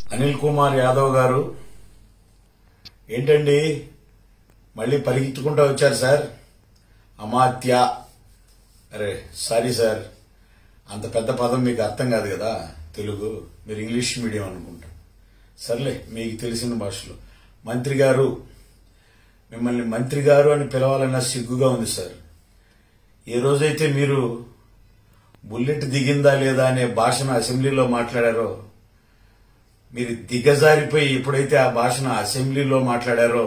అనిల్ కుమార్ యాదవ్ గారు ఏంటండి మళ్ళీ పరిగెత్తుకుంటూ వచ్చారు సార్ అమాత్య అరే సారీ సార్ అంత పెద్ద పదం మీకు అర్థం కాదు కదా తెలుగు మీరు ఇంగ్లీష్ మీడియం అనుకుంటా సర్లే మీకు తెలిసిన భాషలో మంత్రి గారు మిమ్మల్ని మంత్రి గారు అని పిలవాలన్న సిగ్గుగా ఉంది సార్ ఏ రోజైతే మీరు బుల్లెట్ దిగిందా లేదా అనే భాషను అసెంబ్లీలో మాట్లాడారో మీరు దిగజారిపోయి ఎప్పుడైతే ఆ భాషను అసెంబ్లీలో మాట్లాడారో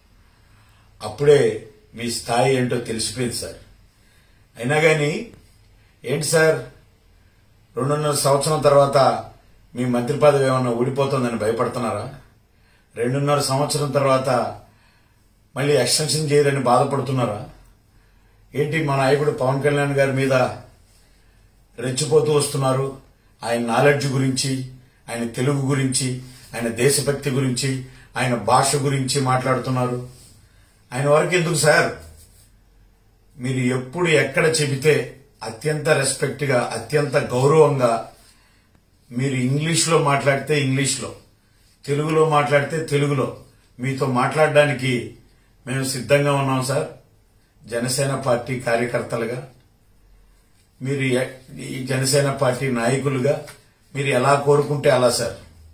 అప్పుడే మీ స్థాయి ఏంటో తెలిసిపోయింది సార్ అయినా కానీ ఏంటి సార్ రెండున్నర సంవత్సరం తర్వాత మీ మంత్రి పదవి ఏమన్నా ఊడిపోతుందని భయపడుతున్నారా రెండున్నర సంవత్సరం తర్వాత మళ్ళీ ఎక్స్టెన్షన్ చేయరని బాధపడుతున్నారా ఏంటి మా నాయకుడు పవన్ కళ్యాణ్ గారి మీద రెచ్చిపోతూ వస్తున్నారు ఆయన నాలెడ్జ్ గురించి ఆయన తెలుగు గురించి ఆయన దేశభక్తి గురించి ఆయన భాష గురించి మాట్లాడుతున్నారు ఆయన వరకు ఎందుకు సార్ మీరు ఎప్పుడు ఎక్కడ చెబితే అత్యంత రెస్పెక్ట్ గా అత్యంత గౌరవంగా మీరు ఇంగ్లీష్ లో మాట్లాడితే ఇంగ్లీష్ లో తెలుగులో మాట్లాడితే తెలుగులో మీతో మాట్లాడడానికి మేము సిద్ధంగా ఉన్నాం సార్ జనసేన పార్టీ కార్యకర్తలుగా మీరు ఎ- ఈ జనసేన పార్టీ నాయకులుగా మీరు ఎలా కోరుకుంటే అలా సార్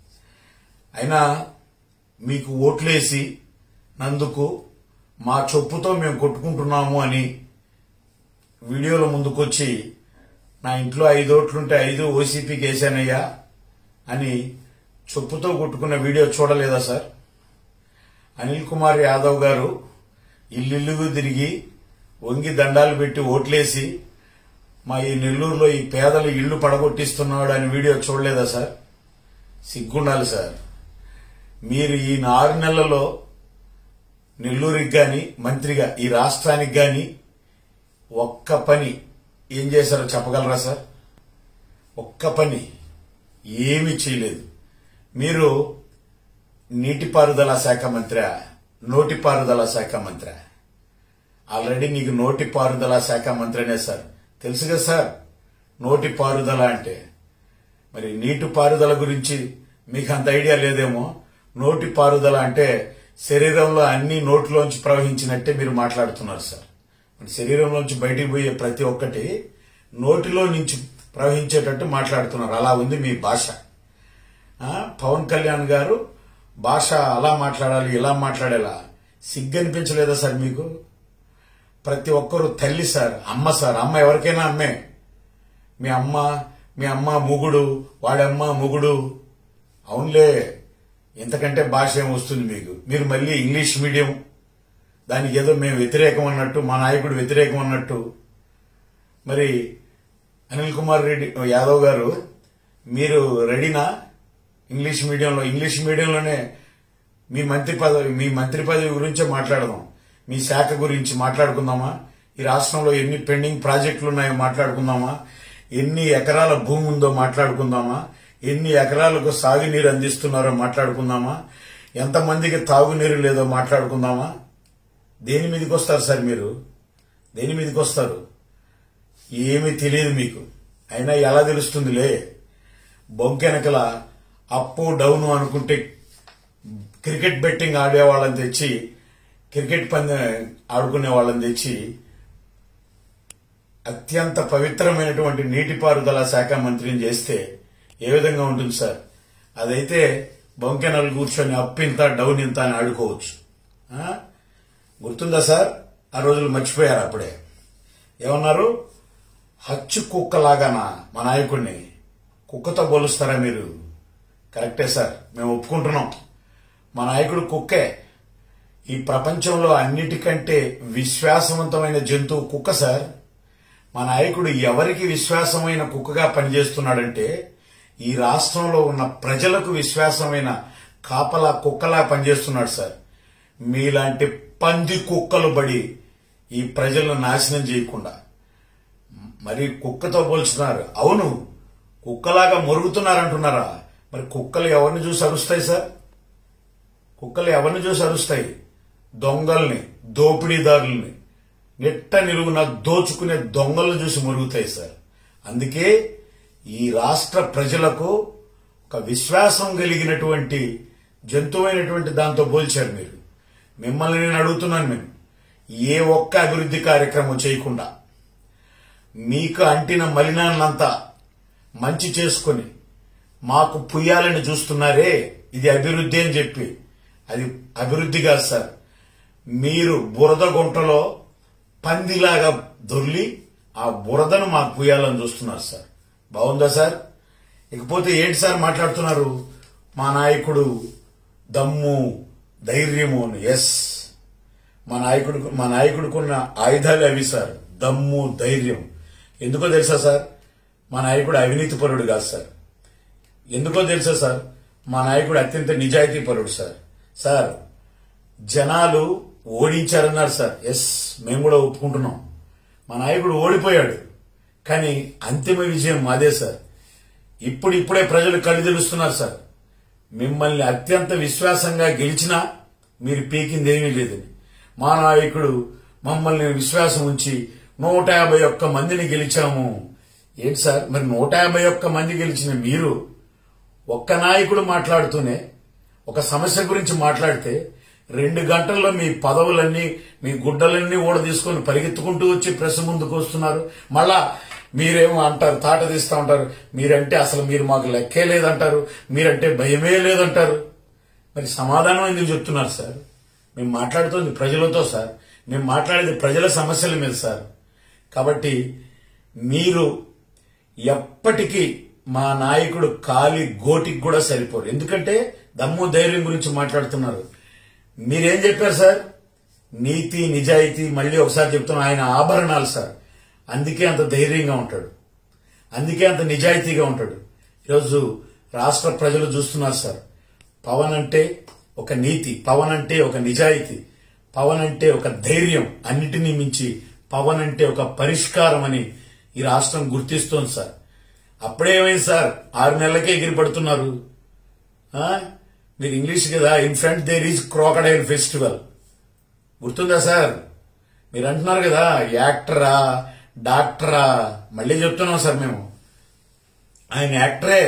అయినా మీకు ఓట్లేసి నందుకు మా చొప్పుతో మేము కొట్టుకుంటున్నాము అని వీడియోల ముందుకొచ్చి నా ఇంట్లో ఐదు ఓట్లుంటే ఐదు ఓసీపీకి వేసానయ్యా అని చొప్పుతో కొట్టుకున్న వీడియో చూడలేదా సార్ అనిల్ కుమార్ యాదవ్ గారు ఇల్లిల్లుగు తిరిగి వంగి దండాలు పెట్టి ఓట్లేసి మా ఈ నెల్లూరులో ఈ పేదలు ఇళ్లు పడగొట్టిస్తున్నాడు అని వీడియో చూడలేదా సార్ సిగ్గుండాలి సార్ మీరు ఈ ఆరు నెలలలో నెల్లూరుకి గాని మంత్రిగా ఈ రాష్ట్రానికి గాని ఒక్క పని ఏం చేశారో చెప్పగలరా సార్ ఒక్క పని ఏమీ చేయలేదు మీరు నీటిపారుదల శాఖ మంత్రి నోటిపారుదల శాఖ మంత్రి ఆల్రెడీ నీకు నోటిపారుదల శాఖ మంత్రినే సార్ తెలుసు కదా సార్ నోటిపారుదల అంటే మరి నీటి పారుదల గురించి మీకు అంత ఐడియా లేదేమో నోటి పారుదల అంటే శరీరంలో అన్ని నోటిలోంచి ప్రవహించినట్టే మీరు మాట్లాడుతున్నారు సార్ మన శరీరంలోంచి బయటికి పోయే ప్రతి ఒక్కటి నోటిలో నుంచి ప్రవహించేటట్టు మాట్లాడుతున్నారు అలా ఉంది మీ భాష ఆ, పవన్ కళ్యాణ్ గారు భాష అలా మాట్లాడాలి ఇలా మాట్లాడేలా సిగ్గు అనిపించలేదా సార్ మీకు ప్రతి ఒక్కరు తల్లి సార్ అమ్మ సార్ అమ్మ ఎవరికైనా అమ్మే మీ అమ్మ మీ అమ్మ ముగుడు వాడమ్మ ముగుడు అవునులే ఇంతకంటే భాష ఏం వస్తుంది మీకు మీరు మళ్ళీ ఇంగ్లీష్ మీడియం దానికి ఏదో మేము వ్యతిరేకం అన్నట్టు మా నాయకుడు వ్యతిరేకం అన్నట్టు మరి అనిల్ కుమార్ రెడ్డి యాదవ్ గారు మీరు రెడీనా ఇంగ్లీష్ మీడియంలో ఇంగ్లీష్ మీడియంలోనే మీ మంత్రి పదవి మీ మంత్రి పదవి గురించే మాట్లాడదాం మీ శాఖ గురించి మాట్లాడుకుందామా ఈ రాష్ట్రంలో ఎన్ని పెండింగ్ ప్రాజెక్టులు ఉన్నాయో మాట్లాడుకుందామా ఎన్ని ఎకరాల భూమి ఉందో మాట్లాడుకుందామా ఎన్ని ఎకరాలకు సాగునీరు అందిస్తున్నారో మాట్లాడుకుందామా ఎంతమందికి తాగునీరు లేదో మాట్లాడుకుందామా దేని మీదకి వస్తారు సార్ మీరు దేని మీదకి వస్తారు ఏమీ తెలియదు మీకు అయినా ఎలా తెలుస్తుందిలే బొంకెనకల అప్పు డౌన్ అనుకుంటే క్రికెట్ బెట్టింగ్ ఆడే వాళ్ళని తెచ్చి క్రికెట్ పందెం ఆడుకునే వాళ్ళని తెచ్చి అత్యంత పవిత్రమైనటువంటి నీటిపారుదల శాఖ మంత్రిని చేస్తే ఏ విధంగా ఉంటుంది సార్ అదైతే బొంకెనలు కూర్చొని అప్ ఇంత డౌన్ ఇంత అని ఆడుకోవచ్చు ఆ? గుర్తుందా సార్ ఆ రోజులు మర్చిపోయారు అప్పుడే ఏమన్నారు హచ్చు కుక్కలాగానా మా నాయకుడిని కుక్కతో పోలుస్తారా మీరు కరెక్టే సార్ మేము ఒప్పుకుంటున్నాం మా నాయకుడు కుక్కే ఈ ప్రపంచంలో అన్నిటికంటే విశ్వాసవంతమైన జంతువు కుక్క సార్ మా నాయకుడు ఎవరికి విశ్వాసమైన కుక్కగా పనిచేస్తున్నాడంటే ఈ రాష్ట్రంలో ఉన్న ప్రజలకు విశ్వాసమైన కాపలా కుక్కలా పనిచేస్తున్నాడు సార్ మీలాంటి పంది కుక్కలు బడి ఈ ప్రజలను నాశనం చేయకుండా మరి కుక్కతో పోల్చుతున్నారు అవును కుక్కలాగా మొరుగుతున్నారంటున్నారా మరి కుక్కలు ఎవరిని చూసి అరుస్తాయి సార్ కుక్కలు ఎవరిని చూసి అరుస్తాయి దొంగల్ని దోపిడీదారుల్ని నెట్ట నిలువున దోచుకునే దొంగలను చూసి మురుగుతాయి సార్ అందుకే ఈ రాష్ట్ర ప్రజలకు ఒక ఒక విశ్వాసం కలిగినటువంటి జంతువైనటువంటి దాంతో పోల్చారు మీరు మిమ్మల్ని నేను అడుగుతున్నాను నేను ఏ ఒక్క అభివృద్ధి కార్యక్రమం చేయకుండా మీకు అంటిన మలినాన్నంతా మంచి చేసుకొని మాకు పుయ్యాలని చూస్తున్నారే ఇది అభివృద్ధి అని చెప్పి అది అభివృద్ధి కాదు సార్ మీరు బురద గుంటలో పందిలాగా దొర్లి ఆ బురదను మాకు పుయ్యాలని చూస్తున్నారు సార్ బాగుందా సార్ ఇకపోతే ఏంటి సార్ మాట్లాడుతున్నారు మా నాయకుడు దమ్ము ధైర్యము ఎస్ మా నాయకుడు మా నాయకుడికున్న ఆయుధాలు అవి సార్ దమ్ము ధైర్యం ఎందుకో తెలుసా సార్ మా నాయకుడు అవినీతి పరుడు కాదు సార్ ఎందుకో తెలుసా సార్ మా నాయకుడు అత్యంత నిజాయితీ పరుడు సార్ సార్ జనాలు ఓడించారన్నారు సార్ ఎస్ మేము కూడా ఒప్పుకుంటున్నాం మా నాయకుడు ఓడిపోయాడు కానీ అంతిమ విజయం మాదే సార్ ఇప్పుడు ఇప్పుడే ప్రజలు కళ్ళు తెలుస్తున్నారు సార్ మిమ్మల్ని అత్యంత విశ్వాసంగా గెలిచినా మీరు పీకింది ఏమీ లేదని మా నాయకుడు మమ్మల్ని విశ్వాసం ఉంచి నూట యాభై ఒక్క మందిని గెలిచాము ఏంటి సార్ మరి నూట యాభై ఒక్క మంది గెలిచిన మీరు ఒక్క నాయకుడు మాట్లాడుతూనే ఒక సమస్య గురించి మాట్లాడితే రెండు గంటల్లో మీ పదవులన్నీ మీ గుడ్డలన్నీ ఓడ తీసుకొని పరిగెత్తుకుంటూ వచ్చి ప్రెస్ ముందుకు వస్తున్నారు మళ్ళా మీరేమో అంటారు తాట తీస్తా ఉంటారు మీరంటే అసలు మీరు మాకు లెక్కే లేదంటారు మీరంటే భయమే లేదంటారు మరి సమాధానం ఎందుకు చెప్తున్నారు సార్ మేము మాట్లాడుతుంది ప్రజలతో సార్ మేము మాట్లాడేది ప్రజల సమస్యల మీద సార్ కాబట్టి మీరు ఎప్పటికీ మా నాయకుడు కాలి గోటికి కూడా సరిపోరు ఎందుకంటే దమ్ము ధైర్యం గురించి మాట్లాడుతున్నారు మీరేం చెప్పారు సార్ నీతి నిజాయితీ మళ్ళీ ఒకసారి చెప్తున్నా ఆయన ఆభరణాలు సార్ అందుకే అంత ధైర్యంగా ఉంటాడు అందుకే అంత నిజాయితీగా ఉంటాడు ఈరోజు రాష్ట్ర ప్రజలు చూస్తున్నారు సార్ పవన్ అంటే ఒక నీతి పవన్ అంటే ఒక నిజాయితీ పవన్ అంటే ఒక ధైర్యం అన్నిటినీ మించి పవన్ అంటే ఒక పరిష్కారం అని ఈ రాష్ట్రం గుర్తిస్తోంది సార్ అప్పుడేమైంది సార్ ఆరు నెలలకే ఎగిరిపడుతున్నారు ఆ? మీరు ఇంగ్లీష్ కదా in front there is crocodile festival గుర్తుందా సార్ మీరు అంటున్నారు కదా యాక్టరా డాక్టరా మళ్ళీ చెప్తున్నాం సార్ మేము ఆయన యాక్టరే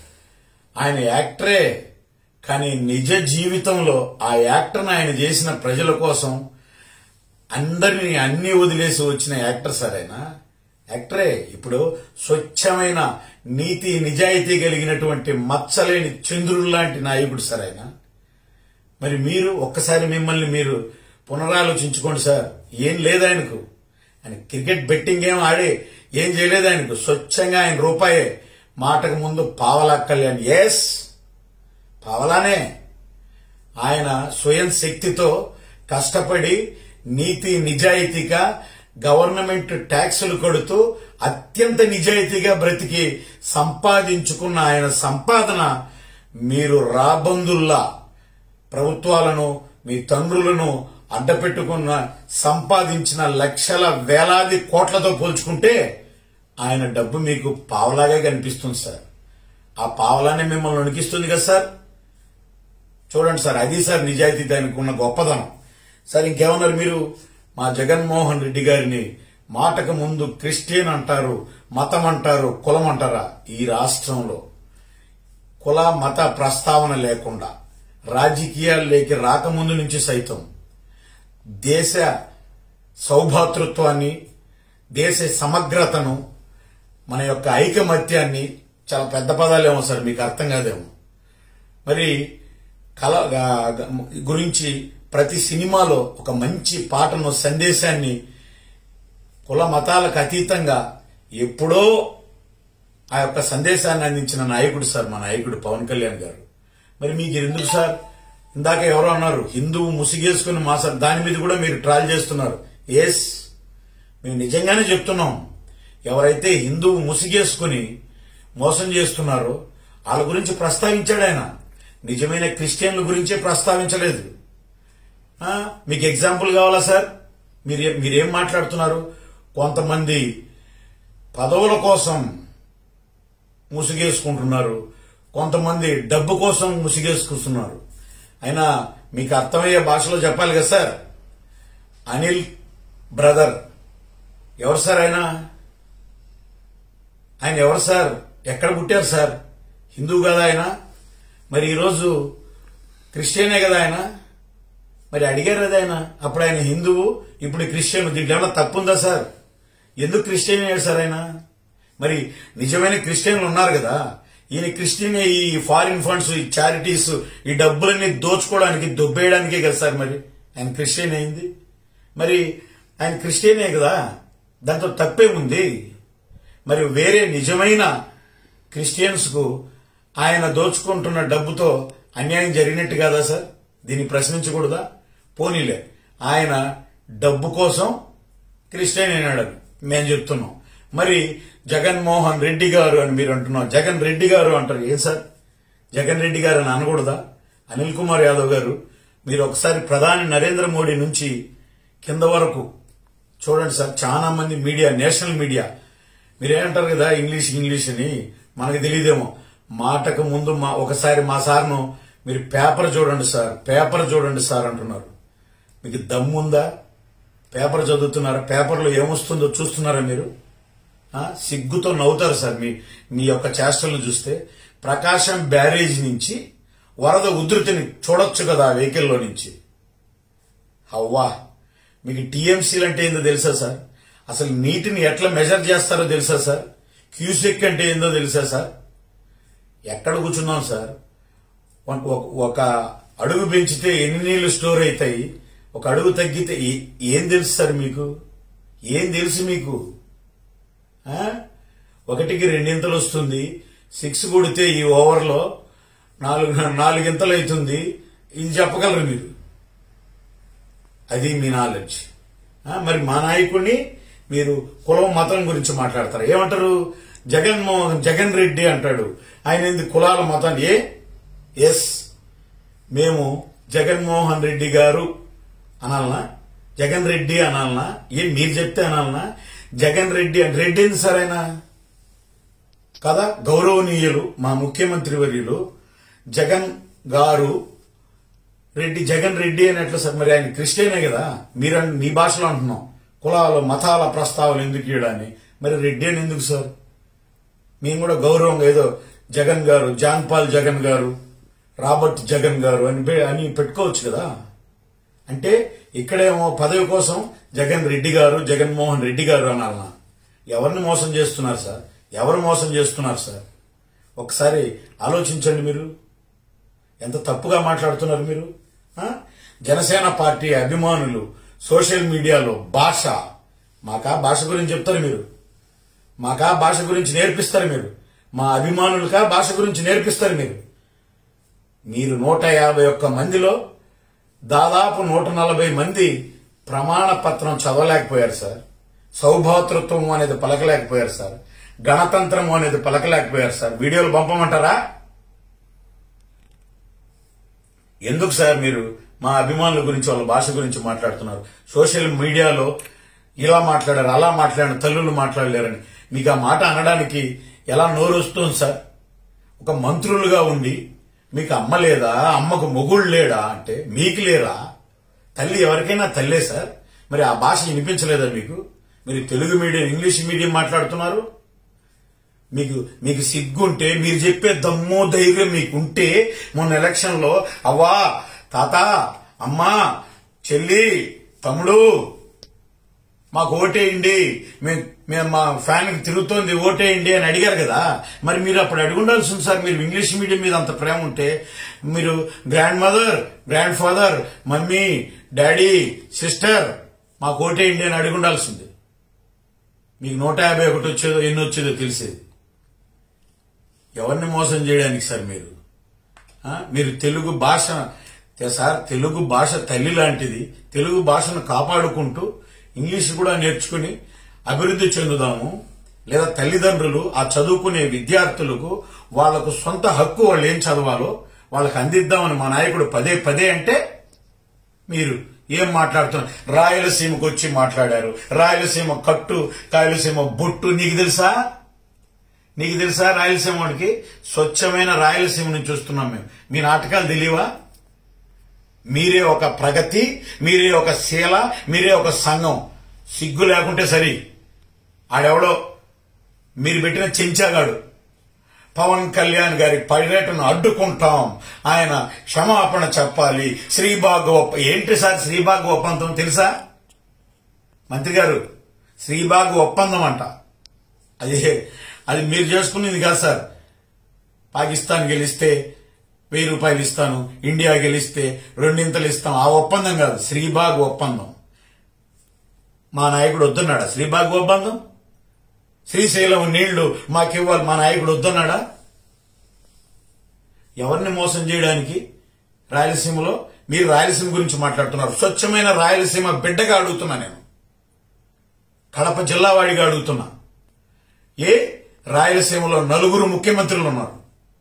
ఆయన యాక్టరే కానీ నిజ జీవితంలో ఆ యాక్టర్ని ఆయన చేసిన ప్రజల కోసం అందరినీ అన్ని వదిలేసి వచ్చిన యాక్టర్ సార్ ఆయన యాక్టరే ఇప్పుడు స్వచ్ఛమైన నీతి నిజాయితీ కలిగినటువంటి మచ్చలేని చంద్రుడు లాంటి నాయకుడు సార్ ఆయన మరి మీరు ఒక్కసారి మిమ్మల్ని మీరు పునరాలోచించుకోండి సార్ ఏం లేదు ఆయనకు ఆయన క్రికెట్ బెట్టింగ్ ఏం ఆడి ఏం చేయలేదు ఆయనకు స్వచ్ఛంగా ఆయన రూపాయే మాటకు ముందు పావలా కళ్యాణ్ ఎస్ పావలానే ఆయన స్వయం శక్తితో కష్టపడి నీతి నిజాయితీగా గవర్నమెంట్ ట్యాక్సులు కొడుతూ అత్యంత నిజాయితీగా బ్రతికి సంపాదించుకున్న ఆయన సంపాదన మీరు రాబందుల్లా ప్రభుత్వాలను మీ తండ్రులను అడ్డపెట్టుకున్న సంపాదించిన లక్షల వేలాది కోట్లతో పోల్చుకుంటే ఆయన డబ్బు మీకు పావలాగా కనిపిస్తుంది సార్ ఆ పావలానే మిమ్మల్ని వణికిస్తుంది కదా సార్ చూడండి సార్ అది సార్ నిజాయితీ దానికి ఉన్న గొప్పదనం సార్ ఇంకేమన్నారు మీరు మా జగన్మోహన్ రెడ్డి గారిని మాటకు ముందు క్రిస్టియన్ అంటారు మతం అంటారు కులం అంటారా ఈ రాష్ట్రంలో కుల మత ప్రస్తావన లేకుండా రాజకీయాల్లోకి రాకముందు నుంచి సైతం దేశ సౌభాతృత్వాన్ని దేశ సమగ్రతను మన యొక్క ఐకమత్యాన్ని చాలా పెద్ద పదాలేమో సార్ మీకు అర్థం కాదేమో మరి కళ గా- గా- గురించి ప్రతి సినిమాలో ఒక మంచి పాటను సందేశాన్ని కుల మతాలకు అతీతంగా ఎప్పుడో ఆ యొక్క సందేశాన్ని అందించిన నాయకుడు సార్ మా నాయకుడు పవన్ కళ్యాణ్ గారు మరి మీకు ఎందుకు సార్ ఇందాక ఎవరో అన్నారు హిందువు ముసిగేసుకుని మా సార్ దాని మీద కూడా మీరు ట్రాల్ చేస్తున్నారు ఎస్ మేము నిజంగానే చెప్తున్నాం ఎవరైతే హిందువు ముసిగేసుకుని మోసం చేస్తున్నారో వాళ్ళ గురించి ప్రస్తావించాడు ఆయన నిజమైన క్రిస్టియన్ల గురించే ప్రస్తావించలేదు ఆ, మీకు ఎగ్జాంపుల్ కావాలా సార్ మీరు మీరేం మాట్లాడుతున్నారు కొంతమంది పదవుల కోసం ముసుగేసుకుంటున్నారు కొంతమంది డబ్బు కోసం ముసుగేసుకుంటున్నారు అయినా మీకు అర్థమయ్యే భాషలో చెప్పాలి కదా సార్ అనిల్ బ్రదర్ ఎవరు సార్ ఆయన ఆయన ఎవరు సార్ ఎక్కడ పుట్టారు సార్ హిందూ కదా ఆయన మరి ఈరోజు క్రిస్టియనే కదా ఆయన మరి అడిగారు కదా ఆయన అప్పుడు ఆయన హిందువు ఇప్పుడు క్రిస్టియన్ దీంట్లో ఏమన్నా తప్పు ఉందా సార్ ఎందుకు క్రిస్టియన్ అయ్యాడు సార్ ఆయన మరి నిజమైన క్రిస్టియన్లు ఉన్నారు కదా ఈయన క్రిస్టియన్ ఈ ఫారిన్ ఫండ్స్ ఈ చారిటీస్ ఈ డబ్బులన్నీ దోచుకోవడానికి దొబ్బేయడానికే కదా సార్ మరి ఆయన క్రిస్టియన్ అయింది మరి ఆయన క్రిస్టియనే కదా దాంతో తప్పే ఉంది మరి వేరే నిజమైన క్రిస్టియన్స్ కు ఆయన దోచుకుంటున్న డబ్బుతో అన్యాయం జరిగినట్టు కాదా సార్ దీన్ని ప్రశ్నించకూడదా పోనీలే ఆయన డబ్బు కోసం క్రిస్టియన్ అయినాడు మేము చెప్తున్నాం మరి జగన్మోహన్ రెడ్డి గారు అని మీరు అంటున్నాం జగన్ రెడ్డి గారు అంటారు ఏం సార్ జగన్ రెడ్డి గారు అని అనకూడదా అనిల్ కుమార్ యాదవ్ గారు మీరు ఒకసారి ప్రధాని నరేంద్ర మోడీ నుంచి కింద వరకు చూడండి సార్ చాలా మంది మీడియా నేషనల్ మీడియా మీరేమంటారు కదా ఇంగ్లీష్ ఇంగ్లీష్ అని మనకు తెలియదేమో మాటకు ముందు మా ఒకసారి మా సార్ను మీరు పేపర్ చూడండి సార్ పేపర్ చూడండి సార్ అంటున్నారు మీకు దమ్ముందా పేపర్ చదువుతున్నారా పేపర్లో ఏమొస్తుందో చూస్తున్నారా మీరు ఆ, సిగ్గుతో నవ్వుతారు సార్ మీ మీ యొక్క చేష్టలను చూస్తే ప్రకాశం బ్యారేజ్ నుంచి వరద ఉధృతిని చూడొచ్చు కదా ఆ వెహికల్లో నుంచి హవ్వా మీకు టీఎంసీలు అంటే ఏందో తెలుసా సార్ అసలు నీటిని ఎట్లా మెజర్ చేస్తారో తెలుసా సార్ క్యూసెక్ అంటే ఏందో తెలుసా సార్ ఎక్కడ కూర్చున్నాం సార్ ఒక- ఒక- ఒక అడుగు పెంచితే ఎన్ని నీళ్లు స్టోర్ అవుతాయి ఒక అడుగు తగ్గితే ఏ- ఏం తెలుసు సార్ మీకు ఏం తెలుసు మీకు ఆ? ఒకటికి రెండింతలు వస్తుంది సిక్స్ కొడితే ఈ ఓవర్లో నాలుగు నాలుగింతలు అవుతుంది ఇది చెప్పగలరు మీరు అది మీ నాలెడ్జ్ ఆ, మరి మా నాయకుడిని మీరు కులం మతం గురించి మాట్లాడతారు ఏమంటారు జగన్మోహన్ జగన్ రెడ్డి అంటాడు ఆయన ఏంది కులాల మతం ఏ ఎస్ మేము జగన్మోహన్ రెడ్డి గారు అనాలనా జగన్ రెడ్డి అనాలనా ఏం మీరు చెప్తే అనాలనా జగన్ రెడ్డి అంటే రెడ్డి ఏంది సార్ ఆయన కదా గౌరవనీయులు మా ముఖ్యమంత్రి వర్యులు జగన్ గారు రెడ్డి జగన్ రెడ్డి అని ఎట్లా సార్ మరి ఆయన క్రిస్టియనే కదా మీరు అన్- మీ భాషలో అంటున్నాం కులాల మతాల ప్రస్తావన ఎందుకు ఇవ్వడాన్ని మరి రెడ్డి అని ఎందుకు సార్ మేము కూడా గౌరవంగా ఏదో జగన్ గారు జాన్ పాల్ జగన్ గారు రాబర్ట్ జగన్ గారు అని పె- అని పెట్టుకోవచ్చు కదా అంటే ఇక్కడేమో పదవి కోసం జగన్ రెడ్డి గారు జగన్మోహన్ రెడ్డి గారు అనాలనా ఎవరిని మోసం చేస్తున్నారు సార్ ఎవరు మోసం చేస్తున్నారు సార్ ఒకసారి ఆలోచించండి మీరు ఎంత తప్పుగా మాట్లాడుతున్నారు మీరు ఆ? జనసేన పార్టీ అభిమానులు సోషల్ మీడియాలో భాష మాకా భాష గురించి చెప్తారు మీరు మాకా భాష గురించి నేర్పిస్తారు మీరు మా అభిమానులకా భాష గురించి నేర్పిస్తారు మీరు మీరు నూట యాభై ఒక్క మందిలో దాదాపు నూట నలభై మంది ప్రమాణ పత్రం చదవలేకపోయారు సార్ సౌభాతృత్వం అనేది పలకలేకపోయారు సార్ గణతంత్రం అనేది పలకలేకపోయారు సార్ వీడియోలు పంపమంటారా ఎందుకు సార్ మీరు మా అభిమానుల గురించి వాళ్ళ భాష గురించి మాట్లాడుతున్నారు సోషల్ మీడియాలో ఇలా మాట్లాడారు అలా మాట్లాడారు తల్లులు మాట్లాడలేరని మీకు ఆ మాట అనడానికి ఎలా నోరు వస్తుంది సార్ ఒక మంత్రులుగా ఉండి మీకు అమ్మ లేదా అమ్మకు మొగుళ్ళు లేడా అంటే మీకు లేరా తల్లి ఎవరికైనా తల్లే సార్ మరి ఆ భాష వినిపించలేదా మీకు మీరు తెలుగు మీడియం ఇంగ్లీష్ మీడియం మాట్లాడుతున్నారు మీకు మీకు సిగ్గుంటే మీరు చెప్పే దమ్ము ధైర్యం మీకుంటే మొన్న ఎలక్షన్ లో అవ్వా తాత అమ్మా చెల్లి తమ్ముడు మాకు ఓటేయండి మేము మేము మా ఫ్యాన్ కి తిరుగుతోంది ఓటేయండి అని అడిగారు కదా మరి మీరు అప్పుడు అడిగి ఉండాల్సింది సార్ మీరు ఇంగ్లీష్ మీడియం మీద అంత ప్రేమ ఉంటే మీరు grandmother grandfather mummy daddy sister మాకు ఓటేయండి అని అడిగి ఉండాల్సింది మీకు నూట యాభై ఒకటి వచ్చేదో ఎన్ని వచ్చేదో తెలిసేది ఎవరిని మోసం చేయడానికి సార్ మీరు ఆ? మీరు తెలుగు భాష తె- సార్ తెలుగు భాష తల్లి లాంటిది తెలుగు భాషను కాపాడుకుంటూ ఇంగ్లీష్ కూడా నేర్చుకుని అభివృద్ధి చెందుదాము లేదా తల్లిదండ్రులు ఆ చదువుకునే విద్యార్థులకు వాళ్లకు సొంత హక్కు వాళ్ళు ఏం చదవాలో వాళ్ళకి అందిద్దామని మా నాయకుడు పదే పదే అంటే మీరు ఏం మాట్లాడుతున్నారు రాయలసీమకు వచ్చి మాట్లాడారు రాయలసీమ కట్టు రాయలసీమ బొట్టు నీకు తెలుసా నీకు తెలుసా రాయలసీమ వాడికి స్వచ్ఛమైన రాయలసీమ నుంచి వస్తున్నాం మేము మీ నాటకాలు తెలియవా మీరే ఒక ప్రగతి మీరే ఒక శీల మీరే ఒక సంఘం సిగ్గు లేకుంటే సరి ఆడెవడో మీరు పెట్టిన చెంచాగాడు పవన్ కళ్యాణ్ గారి పర్యటన అడ్డుకుంటాం ఆయన క్షమాపణ చెప్పాలి శ్రీబాగ్ ఒప్ప ఏంటి సార్ శ్రీబాగ్ ఒప్పందం తెలుసా మంత్రి గారు శ్రీబాగ్ ఒప్పందం అంట అది అది మీరు చేసుకునేది కాదు సార్ పాకిస్తాన్ గెలిస్తే వెయ్యి రూపాయలు ఇస్తాను ఇండియా గెలిస్తే రెండింతలు ఇస్తాం ఆ ఒప్పందం కాదు శ్రీబాగ్ ఒప్పందం మా నాయకుడు వద్దన్నాడా శ్రీబాగ్ ఒప్పందం శ్రీశైలం నీళ్లు మాకివ్వాలి మా నాయకుడు వద్దన్నాడా ఎవరిని మోసం చేయడానికి రాయలసీమలో మీరు రాయలసీమ గురించి మాట్లాడుతున్నారు స్వచ్ఛమైన రాయలసీమ బిడ్డగా అడుగుతున్నా నేను కడప జిల్లా వాడిగా అడుగుతున్నా ఏ రాయలసీమలో నలుగురు ముఖ్యమంత్రులు ఉన్నారు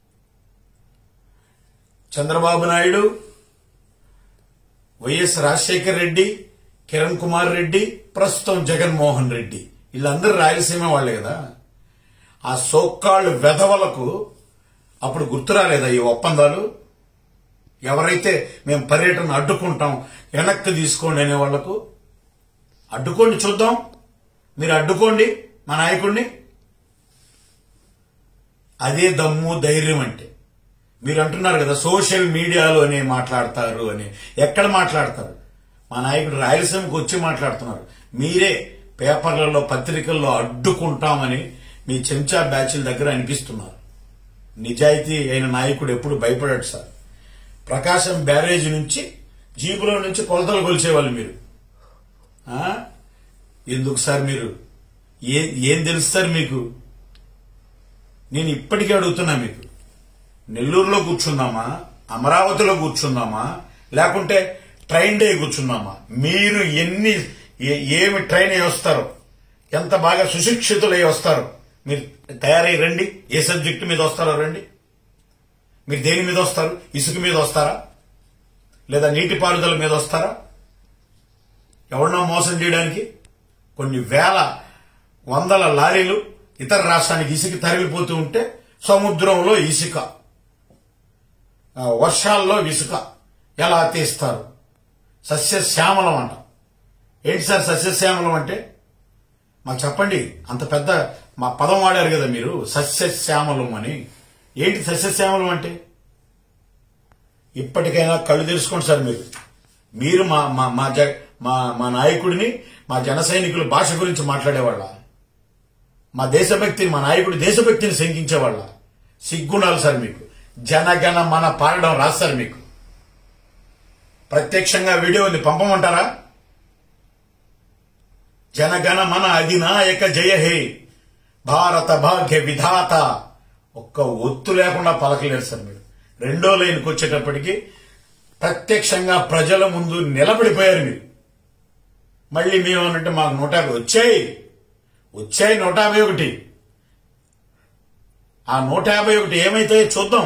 చంద్రబాబు నాయుడు వైఎస్ రాజశేఖర్ రెడ్డి కిరణ్ కుమార్ రెడ్డి ప్రస్తుతం జగన్మోహన్ రెడ్డి వీళ్ళందరూ రాయలసీమ వాళ్ళే కదా ఆ సోక్కాళ్ళు వెధవలకు అప్పుడు గుర్తు రాలేదా ఈ ఒప్పందాలు ఎవరైతే మేము పర్యటన అడ్డుకుంటాం వెనక్కి తీసుకోండి అనే వాళ్లకు అడ్డుకోండి చూద్దాం మీరు అడ్డుకోండి మా నాయకుడిని అదే దమ్ము ధైర్యం అంటే మీరు అంటున్నారు కదా సోషల్ మీడియాలోనే మాట్లాడతారు అని ఎక్కడ మాట్లాడతారు మా నాయకుడు రాయలసీమకు వచ్చి మాట్లాడుతున్నారు మీరే పేపర్లలో పత్రికల్లో అడ్డుకుంటామని మీ చెంచా బ్యాచ్ల దగ్గర అనిపిస్తున్నారు నిజాయితీ అయిన నాయకుడు ఎప్పుడు భయపడాడు సార్ ప్రకాశం బ్యారేజ్ నుంచి జీపులో నుంచి కొలతలు కొలిచేవాళ్ళు మీరు ఆ? ఎందుకు సార్ మీరు ఏ ఏం తెలుసు సార్ మీకు నేను ఇప్పటికీ అడుగుతున్నా మీకు నెల్లూరులో కూర్చుందామా అమరావతిలో కూర్చుందామా లేకుంటే ట్రైన్ డే కూర్చుందామా మీరు ఎన్ని ఏ- ఏమి ట్రైన్ అయి వస్తారో ఎంత బాగా సుశిక్షితులై వస్తారో మీరు తయారై రండి ఏ సబ్జెక్టు మీద వస్తారో రండి మీరు దేని మీద వస్తారు ఇసుక మీద వస్తారా లేదా నీటిపారుదల మీద వస్తారా ఎవరినో మోసం చేయడానికి కొన్ని వేల వందల లారీలు ఇతర రాష్ట్రానికి ఇసుక తరలిపోతూ ఉంటే సముద్రంలో ఇసుక ఆ, వర్షాల్లో ఇసుక ఎలా తీస్తారు సస్యశ్యామలం అంట ఏంటి సార్ సస్యశ్యామలం అంటే మాకు చెప్పండి అంత పెద్ద మా పదం వాడారు కదా మీరు సస్యశ్యామలం అని ఏంటి సస్యశ్యామలం అంటే ఇప్పటికైనా కళ్ళు తెరుచుకోండి సార్ మీరు మీరు మా మా మా జ- మా మా నాయకుడిని మా జన సైనికుల భాష గురించి మాట్లాడేవాళ్ళ మా దేశభక్తిని మా నాయకుడి దేశభక్తిని శంకించేవాళ్ళ సిగ్గుండాలి సార్ మీకు జనగణ మన పాడడం రాదు సార్ మీకు ప్రత్యక్షంగా వీడియోని పంపమంటారా జనగణ మన అధినాయక జయ హే భారత భాగ్య విధాత ఒక్క ఒత్తు లేకుండా పలకలేరు సార్ మీరు రెండో లైన్కి వచ్చేటప్పటికి ప్రత్యక్షంగా ప్రజల ముందు నిలబడిపోయారు మీరు మళ్ళీ మేమనంటే మాకు నూట యాభై వచ్చాయి వచ్చాయి నూట యాభై ఒకటి ఆ నూట యాభై ఒకటి ఏమైతాయో చూద్దాం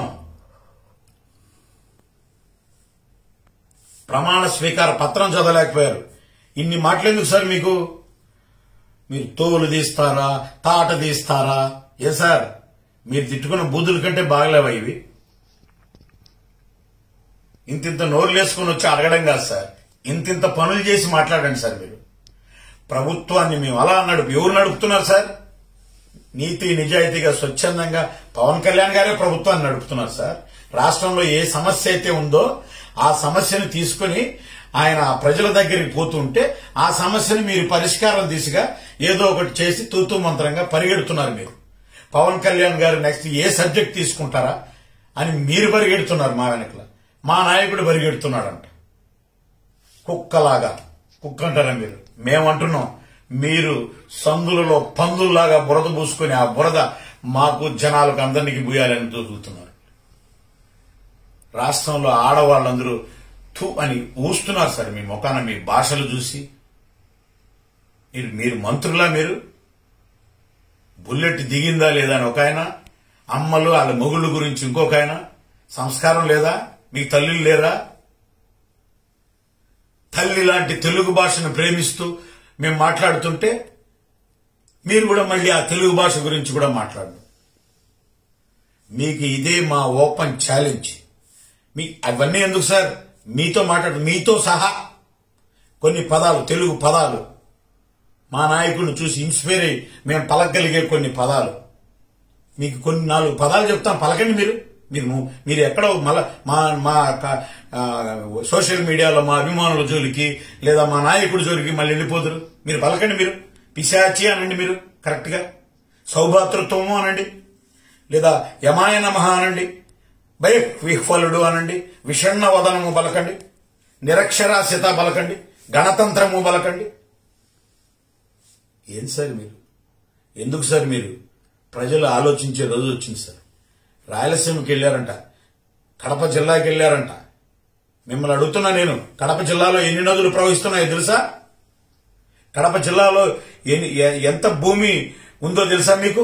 ప్రమాణ స్వీకార పత్రం చదవలేకపోయారు ఇన్ని మాటలెందుకు సార్ మీకు మీరు తోలు తీస్తారా తాట తీస్తారా ఏ సార్ మీరు తిట్టుకున్న బూదుల కంటే బాగలేవా ఇవి ఇంతింత నోరులు వేసుకుని వచ్చి అడగడం కాదు సార్ ఇంతింత పనులు చేసి మాట్లాడండి సార్ మీరు ప్రభుత్వాన్ని మేము అలా నడుపు ఎవరు నడుపుతున్నారు సార్ నీతి నిజాయితీగా స్వచ్ఛందంగా పవన్ కళ్యాణ్ గారే ప్రభుత్వాన్ని నడుపుతున్నారు సార్ రాష్ట్రంలో ఏ సమస్య అయితే ఉందో ఆ సమస్యను తీసుకుని ఆయన ఆ ప్రజల దగ్గరికి పోతుంటే ఆ సమస్యను మీరు పరిష్కారం దిశగా ఏదో ఒకటి చేసి తూతూ మంత్రంగా పరిగెడుతున్నారు మీరు పవన్ కళ్యాణ్ గారు నెక్స్ట్ ఏ సబ్జెక్ట్ తీసుకుంటారా అని మీరు పరిగెడుతున్నారు మా వెనకల మా నాయకుడు పరిగెడుతున్నాడంట కుక్కలాగా కుక్క అంటారా మీరు మేమంటున్నాం మీరు సందులలో పందుల్లాగా బురద పూసుకొని ఆ బురద మాకు జనాలకు అందరికి బుయాలని దొరుకుతున్నారు రాష్ట్రంలో ఆడవాళ్ళందరూ థు అని ఊస్తున్నారు సార్ మీ ముఖాన మీ భాషలు చూసి మీరు మీరు మంత్రులా మీరు బుల్లెట్ దిగిందా లేదా అని ఒక ఆయన అమ్మలు వాళ్ళ మొగుళ్ళు గురించి ఇంకొక ఆయన సంస్కారం లేదా మీకు తల్లులు లేరా తల్లి లాంటి తెలుగు భాషను ప్రేమిస్తూ మేము మాట్లాడుతుంటే మీరు కూడా మళ్ళీ ఆ తెలుగు భాష గురించి కూడా మాట్లాడు మీకు ఇదే మా ఓపెన్ ఛాలెంజ్ మీ అవన్నీ ఎందుకు సార్ మీతో మాట్లాడు మీతో సహా కొన్ని పదాలు తెలుగు పదాలు మా నాయకుడిని చూసి ఇన్స్పైర్ అయ్యి మేము పలకగలిగే కొన్ని పదాలు మీకు కొన్ని నాలుగు పదాలు చెప్తాను పలకండి మీరు మీరు మీరు ఎక్కడో మళ్ళా మా మా క- ఆ, సోషల్ మీడియాలో మా అభిమానుల జోలికి లేదా మా నాయకుడి జోలికి మళ్ళీ వెళ్ళిపోదురు మీరు పలకండి మీరు పిశాచి అనండి మీరు కరెక్ట్ గా సౌభాతృత్వము అనండి లేదా యమాయ నమః అనండి భయ విహ్వలుడు అనండి విషణ్ణ వదనము పలకండి నిరక్షరాస్యత పలకండి గణతంత్రము పలకండి ఏం సార్ మీరు ఎందుకు సార్ మీరు ప్రజలు ఆలోచించే రోజు వచ్చింది సార్ రాయలసీమకి వెళ్ళారంట కడప జిల్లాకి వెళ్ళారంట మిమ్మల్ని అడుగుతున్నా నేను కడప జిల్లాలో ఎన్ని నదులు ప్రవహిస్తున్నాయో తెలుసా కడప జిల్లాలో ఎన్ని- ఎ- ఎంత భూమి ఉందో తెలుసా మీకు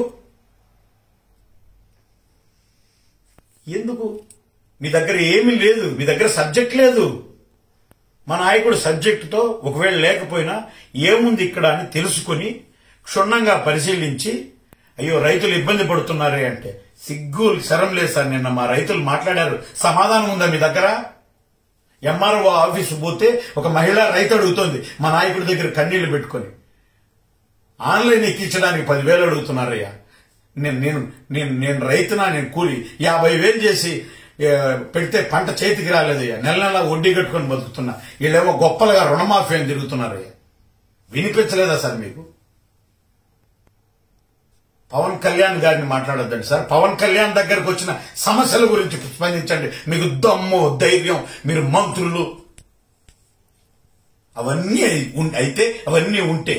ఎందుకు మీ దగ్గర ఏమీ లేదు మీ దగ్గర సబ్జెక్ట్ లేదు మా నాయకుడు సబ్జెక్టుతో ఒకవేళ లేకపోయినా ఏముంది ఇక్కడ అని తెలుసుకుని క్షుణ్ణంగా పరిశీలించి అయ్యో రైతులు ఇబ్బంది పడుతున్నారే అంటే సిగ్గు శరం లేదు సార్ నిన్న మా రైతులు మాట్లాడారు సమాధానం ఉందా మీ దగ్గర ఎంఆర్ఓ ఆఫీసు పోతే ఒక మహిళా రైతు అడుగుతోంది మా నాయకుడి దగ్గర కన్నీళ్లు పెట్టుకొని ఆన్లైన్ ఎక్కించడానికి పదివేలు అడుగుతున్నారయ్యా నేను నేను నేను నేను రైతునా నేను కూలి యాభై వేలు చేసి ఏ, పెడితే పంట చేతికి రాలేదయ్యా నెల నెల వడ్డీ కట్టుకొని బతుకుతున్నా వీళ్ళేమో గొప్పలుగా రుణమాఫీ అని తిరుగుతున్నారయ్యా వినిపించలేదా సార్ మీకు పవన్ కళ్యాణ్ గారిని మాట్లాడొద్దండి సార్ పవన్ కళ్యాణ్ దగ్గరకు వచ్చిన సమస్యల గురించి స్పందించండి మీకు దమ్ము ధైర్యం మీరు మంత్రులు అవన్నీ ఉన్- అయితే అవన్నీ ఉంటే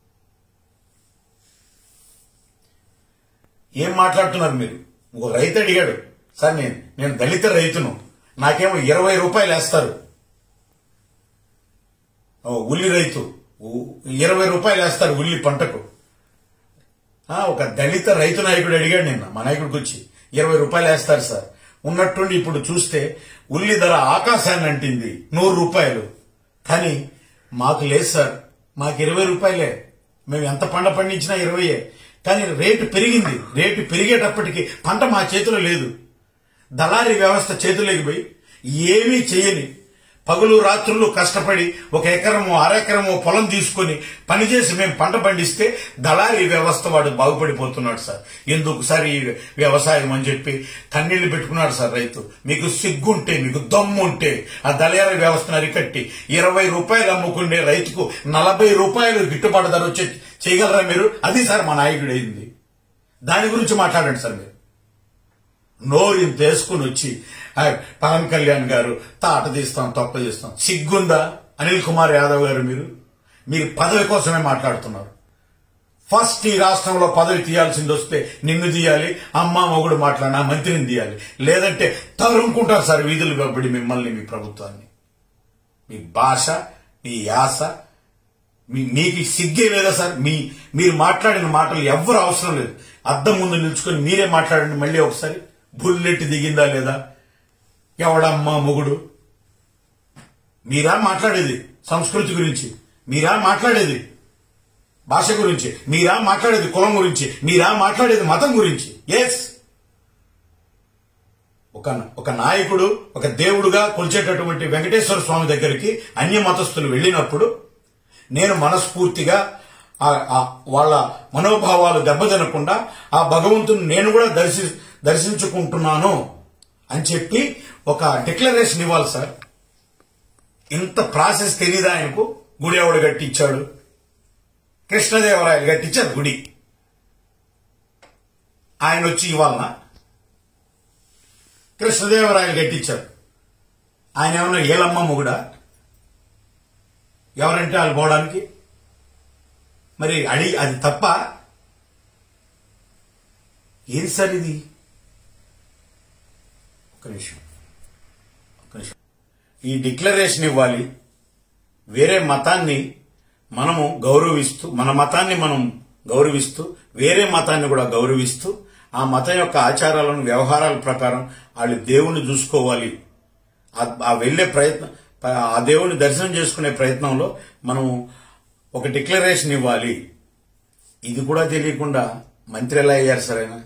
ఏం మాట్లాడుతున్నారు మీరు ఒక రైతు అడిగాడు సార్ నేను నేను దళిత రైతును నాకేమో ఇరవై రూపాయలు వేస్తారు ఓ, ఉల్లి రైతు ఉ- ఇరవై రూపాయలు వేస్తారు ఉల్లి పంటకు ఆ, ఒక దళిత రైతు నాయకుడు అడిగాడు నిన్న మా నాయకుడికి వచ్చి ఇరవై రూపాయలు వేస్తారు సార్ ఉన్నట్టుండి ఇప్పుడు చూస్తే ఉల్లి ధర ఆకాశాన్ని అంటింది నూరు రూపాయలు కానీ మాకు లేదు సార్ మాకు ఇరవై రూపాయలే మేము ఎంత పంట పండించినా ఇరవయే కానీ రేటు పెరిగింది రేటు పెరిగేటప్పటికి పంట మా చేతిలో లేదు దళారీ వ్యవస్థ చేతుల్లోకి పోయి ఏమీ చేయని పగులు రాత్రులు కష్టపడి ఒక ఎకరము అరెకరము పొలం తీసుకొని పనిచేసి మేము పంట పండిస్తే దళారీ వ్యవస్థ వాడు బాగుపడిపోతున్నాడు సార్ ఎందుకు సార్ ఈ వ్యవసాయం అని చెప్పి కన్నీళ్లు పెట్టుకున్నాడు సార్ రైతు మీకు సిగ్గుంటే మీకు దమ్ము ఉంటే ఆ దళారీ వ్యవస్థను అరికట్టి ఇరవై రూపాయలు అమ్ముకునే రైతుకు నలభై రూపాయలు గిట్టుబాటు ధర వచ్చే చేయగలరా మీరు అది సార్ మా నాయకుడు అయింది దాని గురించి మాట్లాడండి సార్ మీరు నోరు ఇంత వేసుకుని వచ్చి "ఆ, పవన్ కళ్యాణ్ గారు తాట తీస్తాం తొప్ప తీస్తాం సిగ్గుందా అనిల్ కుమార్ యాదవ్ గారు మీరు మీరు పదవి కోసమే మాట్లాడుతున్నారు ఫస్ట్ ఈ రాష్ట్రంలో పదవి తీయాల్సింది వస్తే నిన్ను తీయాలి అమ్మ మొగుడు మాట్లాడినా మంత్రిని తీయాలి లేదంటే తరుముకుంటారు సార్ వీధులు వెంబడి మిమ్మల్ని మీ ప్రభుత్వాన్ని మీ భాష మీ యాస మీ మీకు సిగ్గే లేదా సార్ మీ మీరు మాట్లాడిన మాటలు ఎవ్వరు అవసరం లేదు అద్దం ముందు నిల్చుకొని మీరే మాట్లాడండి మళ్ళీ ఒకసారి బుల్లెట్ దిగిందా లేదా ఎవడమ్మా మొగుడు మీరా మాట్లాడేది సంస్కృతి గురించి మీరా మాట్లాడేది భాష గురించి మీరా మాట్లాడేది కులం గురించి మీరా మాట్లాడేది మతం గురించి ఎస్ ఒక ఒక నాయకుడు ఒక దేవుడుగా కొలిచేటటువంటి వెంకటేశ్వర స్వామి దగ్గరికి అన్య మతస్థులు వెళ్ళినప్పుడు నేను మనస్ఫూర్తిగా ఆ- ఆ వాళ్ళ మనోభావాలు దెబ్బతినకుండా ఆ భగవంతుని నేను కూడా దర్శి దర్శించుకుంటున్నాను అని చెప్పి ఒక డిక్లరేషన్ ఇవ్వాలి సార్ ఇంత ప్రాసెస్ తెలియదా ఆయనకు గుడి ఎవడు కట్టించాడు కృష్ణదేవరాయలు కట్టించారు గుడి ఆయన వచ్చి ఇవ్వాలనా కృష్ణదేవరాయలు కట్టించారు ఆయన ఏమన్నా ఏలమ్మ మొగుడా ఎవరంటే వాళ్ళు పోవడానికి మరి అడి అది తప్ప ఏది సార్ ఇది ఒక నిమిషం ఒక నిమిషం ఈ డిక్లరేషన్ ఇవ్వాలి వేరే మతాన్ని మనము గౌరవిస్తూ మన మతాన్ని మనం గౌరవిస్తూ వేరే మతాన్ని కూడా గౌరవిస్తూ ఆ మతం యొక్క ఆచారాలను వ్యవహారాల ప్రకారం వాళ్ళు దేవుణ్ణి చూసుకోవాలి ఆ- ఆ వెళ్లే ప్రయత్నం ఆ దేవుని దర్శనం చేసుకునే ప్రయత్నంలో మనం ఒక డిక్లరేషన్ ఇవ్వాలి ఇది కూడా తెలియకుండా మంత్రి ఎలా అయ్యారు సరేనా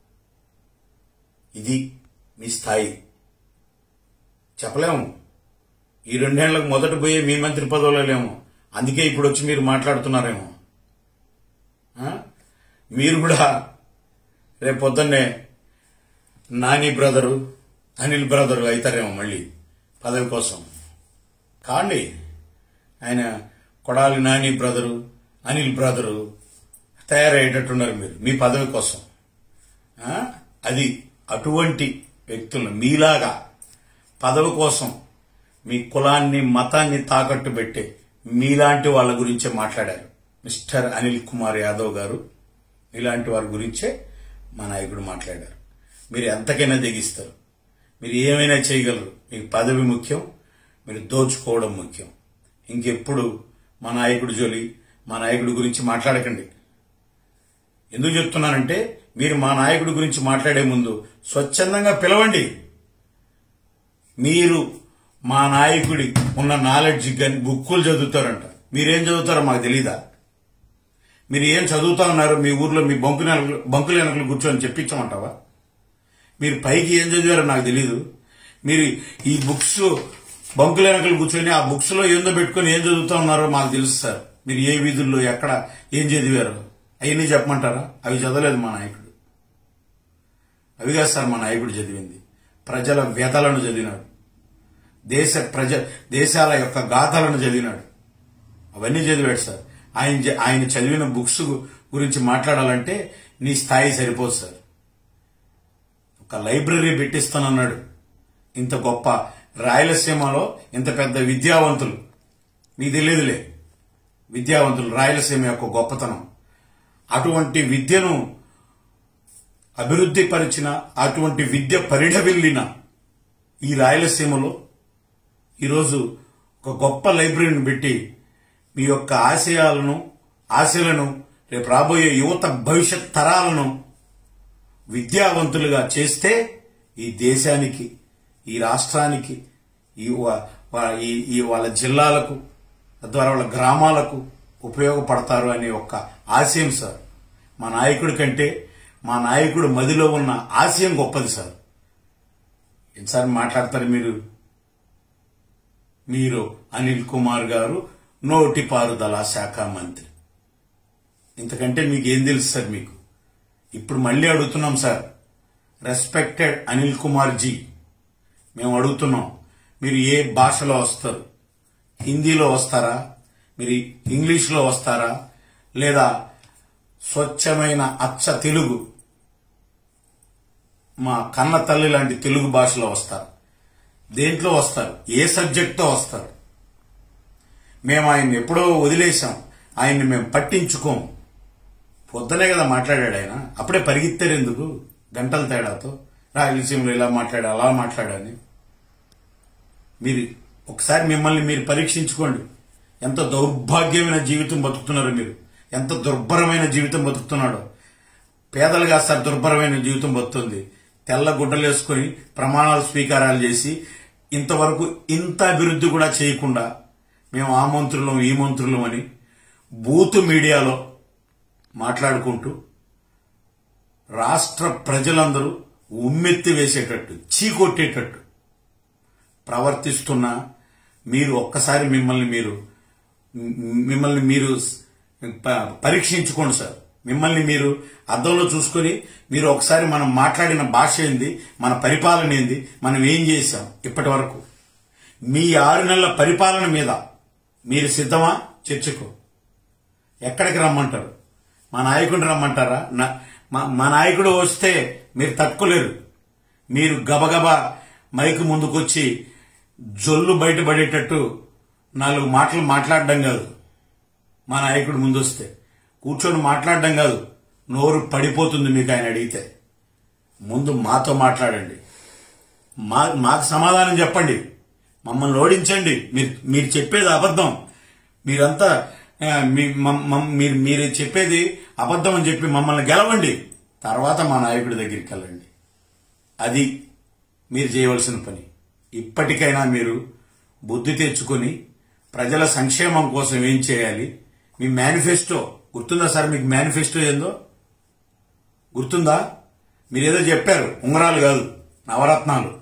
ఇది మీ స్థాయి చెప్పలేము ఈ రెండేళ్లకు మొదట పోయే మీ మంత్రి పదవిలో లేము అందుకే ఇప్పుడు వచ్చి మీరు మాట్లాడుతున్నారేమో ఆ? మీరు కూడా రేపు పొద్దున్నే నాని బ్రదరు అనిల్ బ్రదరు అవుతారేమో మళ్ళీ పదవి కోసం కాండి ఆయన కొడాలి నాని బ్రదరు అనిల్ బ్రదరు తయారయ్యేటట్టున్నారు మీరు మీ పదవి కోసం ఆ? అది అటువంటి వ్యక్తులను మీలాగా పదవి కోసం మీ కులాన్ని మతాన్ని తాకట్టు పెట్టే మీలాంటి వాళ్ళ గురించే మాట్లాడారు మిస్టర్ అనిల్ కుమార్ యాదవ్ గారు ఇలాంటి వారి గురించే మా నాయకుడు మాట్లాడారు మీరు ఎంతకైనా తెగిస్తారు మీరు ఏమైనా చేయగలరు మీకు పదవి ముఖ్యం మీరు దోచుకోవడం ముఖ్యం ఇంకెప్పుడు మా నాయకుడు జోలి మా నాయకుడి గురించి మాట్లాడకండి ఎందుకు చెప్తున్నానంటే మీరు మా నాయకుడి గురించి మాట్లాడే ముందు స్వచ్ఛందంగా పిలవండి మీరు మా నాయకుడి ఉన్న నాలెడ్జ్ కానీ బుక్కులు చదువుతారంట మీరేం చదువుతారో మాకు తెలీదా మీరు ఏం చదువుతా ఉన్నారు మీ ఊర్లో మీ బంకు బంకుల వెనకలు కూర్చొని చెప్పించమంటావా మీరు పైకి ఏం చదివారో నాకు తెలీదు మీరు ఈ బుక్స్ బంకుల వెనకలు కూర్చొని ఆ బుక్స్ లో ఏందో పెట్టుకొని ఏం చదువుతా ఉన్నారో మాకు తెలుసు సార్ మీరు ఏ వీధుల్లో ఎక్కడ ఏం చదివారో అవన్నీ చెప్పమంటారా అవి చదవలేదు మా నాయకుడు అవి కాదు సార్ మా నాయకుడు చదివింది ప్రజల వ్యతలను చదివినాడు దేశ ప్రజ దేశాల యొక్క గాథలను చదివినాడు అవన్నీ చదివాడు సార్ ఆయన చ- ఆయన చదివిన బుక్స్ గు- గురించి మాట్లాడాలంటే నీ స్థాయి సరిపోదు సార్ ఒక లైబ్రరీ పెట్టిస్తానన్నాడు ఇంత గొప్ప రాయలసీమలో ఇంత పెద్ద విద్యావంతులు మీకు తెలియదులే విద్యావంతులు రాయలసీమ యొక్క గొప్పతనం అటువంటి విద్యను అభివృద్ధి పరిచిన అటువంటి విద్య పరిఢవిల్లిన ఈ రాయలసీమలో ఈరోజు ఒక గొప్ప లైబ్రరీని పెట్టి మీ యొక్క ఆశయాలను ఆశలను రేపు రాబోయే యువత భవిష్యత్ తరాలను విద్యావంతులుగా చేస్తే ఈ దేశానికి ఈ రాష్ట్రానికి ఈ వా- వా- ఈ- ఈ వాళ్ళ జిల్లాలకు తద్వారా వాళ్ళ గ్రామాలకు ఉపయోగపడతారు అనే ఒక ఆశయం సార్ మా నాయకుడి కంటే మా నాయకుడు మదిలో ఉన్న ఆశయం గొప్పది సార్ ఎన్నిసార్లు మాట్లాడతారు మీరు మీరు అనిల్ కుమార్ గారు నోటిపారుదల శాఖ మంత్రి ఇంతకంటే మీకు ఏం తెలుసు సార్ మీకు ఇప్పుడు మళ్ళీ అడుగుతున్నాం సార్ రెస్పెక్టెడ్ అనిల్ కుమార్ జీ మేము అడుగుతున్నాం మీరు ఏ భాషలో వస్తారు హిందీలో వస్తారా మీరు ఇంగ్లీష్లో వస్తారా లేదా స్వచ్ఛమైన అచ్చ తెలుగు మా కన్న తల్లి లాంటి తెలుగు భాషలో వస్తారు దేంట్లో వస్తారు ఏ సబ్జెక్ట్తో వస్తారు మేము ఆయన్ని ఎప్పుడో వదిలేశాం ఆయన్ని మేము పట్టించుకోం పొద్దునే కదా మాట్లాడాడు ఆయన అప్పుడే పరిగెత్తారు ఎందుకు గంటల తేడాతో రాయలసీమలో ఇలా మాట్లాడా అలా మాట్లాడని మీరు ఒకసారి మిమ్మల్ని మీరు పరీక్షించుకోండి ఎంత దౌర్భాగ్యమైన జీవితం బతుకుతున్నారు మీరు ఎంత దుర్భరమైన జీవితం బతుకుతున్నాడో పేదలుగా సార్ దుర్భరమైన జీవితం బతుకుతుంది తెల్ల గుడ్డలు వేసుకొని ప్రమాణాలు స్వీకారాలు చేసి ఇంతవరకు ఇంత అభివృద్ధి కూడా చేయకుండా మేము ఆ మంత్రులం ఈ మంత్రులం అని బూత్ మీడియాలో మాట్లాడుకుంటూ రాష్ట్ర ప్రజలందరూ ఉమ్మెత్తి వేసేటట్టు చీకొట్టేటట్టు ప్రవర్తిస్తున్న మీరు ఒక్కసారి మిమ్మల్ని మీరు మిమ్మల్ని మీరు ప- పరీక్షించుకోండి సార్ మిమ్మల్ని మీరు అద్దంలో చూసుకొని మీరు ఒకసారి మనం మాట్లాడిన భాష ఏంది మన పరిపాలన ఏంది మనం ఏం చేశాం ఇప్పటి వరకు మీ ఆరు నెలల పరిపాలన మీద మీరు సిద్ధమా చర్చకు ఎక్కడికి రమ్మంటారు మా నాయకుడిని రమ్మంటారా నా- మా మా నాయకుడు వస్తే మీరు తట్టుకోలేరు మీరు గబగబా మైకు ముందుకొచ్చి జొల్లు బయటపడేటట్టు నాలుగు మాటలు మాట్లాడడం కాదు మా నాయకుడు ముందొస్తే కూర్చొని మాట్లాడడం కాదు నోరు పడిపోతుంది మీకు ఆయన అడిగితే ముందు మాతో మాట్లాడండి మా మాకు సమాధానం చెప్పండి మమ్మల్ని ఓడించండి మీరు మీరు చెప్పేది అబద్ధం మీరంతా ఆ, మీ మమ్- మమ్- మీరు మీరు చెప్పేది అబద్ధం అని చెప్పి మమ్మల్ని గెలవండి తర్వాత మా నాయకుడి దగ్గరికి వెళ్ళండి అది మీరు చేయవలసిన పని ఇప్పటికైనా మీరు బుద్ధి తెచ్చుకొని ప్రజల సంక్షేమం కోసం ఏం చేయాలి మీ మేనిఫెస్టో గుర్తుందా సార్ మీకు మేనిఫెస్టో ఏందో గుర్తుందా మీరేదో చెప్పారు ఉంగరాలు కాదు నవరత్నాలు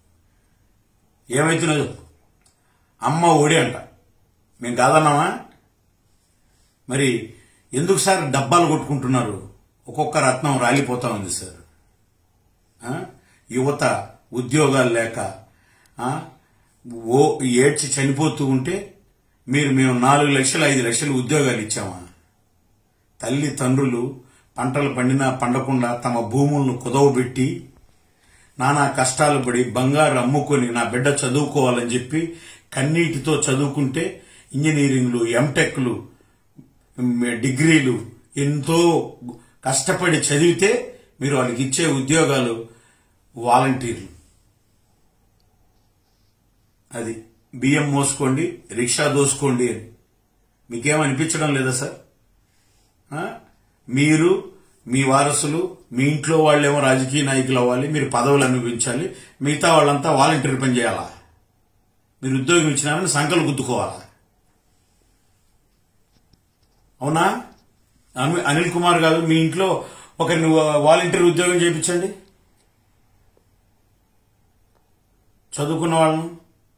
ఏమైతున్నదో అమ్మ ఒడి అంట మేము కాదన్నామా మరి ఎందుకు సార్ డబ్బాలు కొట్టుకుంటున్నారు ఒక్కొక్క రత్నం రాలిపోతా ఉంది సార్ ఆ? యువత ఉద్యోగాలు లేక ఆ? ఓ ఏడ్చి చనిపోతూ ఉంటే మీరు మేము నాలుగు లక్షలు ఐదు లక్షలు ఉద్యోగాలు ఇచ్చామా తల్లి తండ్రులు పంటలు పండినా పండకుండా తమ భూములను కుదవబెట్టి నానా కష్టాలు పడి బంగారు అమ్ముకొని నా బిడ్డ చదువుకోవాలని చెప్పి కన్నీటితో చదువుకుంటే ఇంజనీరింగ్లు ఎంటెక్లు మ్, డిగ్రీలు ఎంతో కష్టపడి చదివితే మీరు వాళ్ళకి ఇచ్చే ఉద్యోగాలు వాలంటీర్లు అది బియ్యం మోసుకోండి రిక్షా దోసుకోండి అని మీకేం అనిపించడం లేదా సార్ ఆ? మీరు మీ వారసులు మీ ఇంట్లో వాళ్ళేమో రాజకీయ నాయకులు అవ్వాలి మీరు పదవులు అనుభవించాలి మిగతా వాళ్ళంతా వాలంటీర్ పని చేయాలా మీరు ఉద్యోగం ఇచ్చినారని సంకలు గుద్దుకోవాలా అవునా అను- అనిల్ కుమార్ గారు మీ ఇంట్లో ఒకరిని వా- వాలంటీర్ ఉద్యోగం చేయించండి చదువుకున్న వాళ్ళను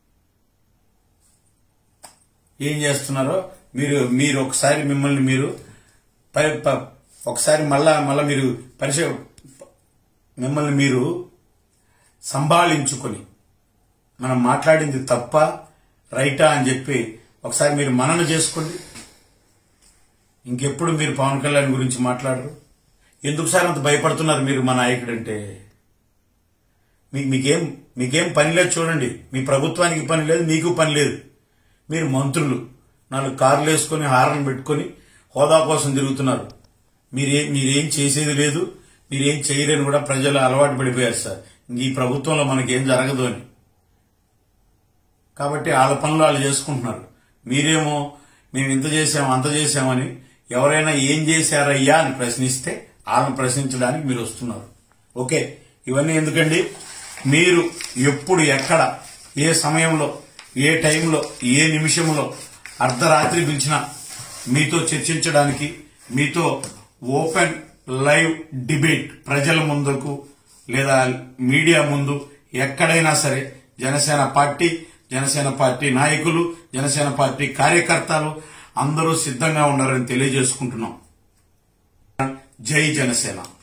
ఏం చేస్తున్నారో మీరు మీరు ఒకసారి మిమ్మల్ని మీరు పరి ప- ఒకసారి మళ్ళా మళ్ళా మీరు పరిచయ మిమ్మల్ని మీరు సంభాళించుకొని మనం మాట్లాడింది తప్ప రైటా అని చెప్పి ఒకసారి మీరు మనన చేసుకోండి ఇంకెప్పుడు మీరు పవన్ కళ్యాణ్ గురించి మాట్లాడరు ఎందుకు సార్ అంత భయపడుతున్నారు మీరు మా నాయకుడంటే మీకు మీకేం మీకేం పని లేదు చూడండి మీ ప్రభుత్వానికి పని లేదు మీకు పని లేదు మీరు మంత్రులు నాలుగు కార్లు వేసుకొని హారన్ పెట్టుకొని హోదా కోసం తిరుగుతున్నారు మీరే మీరేం చేసేది లేదు మీరేం చేయలేని కూడా ప్రజలు అలవాటు పడిపోయారు సార్ ఇంక ఈ ప్రభుత్వంలో మనకేం జరగదు అని కాబట్టి వాళ్ళ పనులు వాళ్ళు చేసుకుంటున్నారు మీరేమో మేము ఇంత చేసాము అంత చేసామని ఎవరైనా ఏం చేశారయ్యా అని ప్రశ్నిస్తే వాళ్ళని ప్రశ్నించడానికి మీరు వస్తున్నారు ఓకే ఇవన్నీ ఎందుకండి మీరు ఎప్పుడు ఎక్కడ ఏ సమయంలో ఏ టైంలో ఏ నిమిషంలో అర్ధరాత్రి పిలిచినా మీతో చర్చించడానికి మీతో ఓపెన్ లైవ్ డిబేట్ ప్రజల ముందుకు లేదా మీడియా ముందు ఎక్కడైనా సరే జనసేన పార్టీ జనసేన పార్టీ నాయకులు జనసేన పార్టీ కార్యకర్తలు అందరూ సిద్ధంగా ఉన్నారని తెలియజేసుకుంటున్నాం జై జనసేన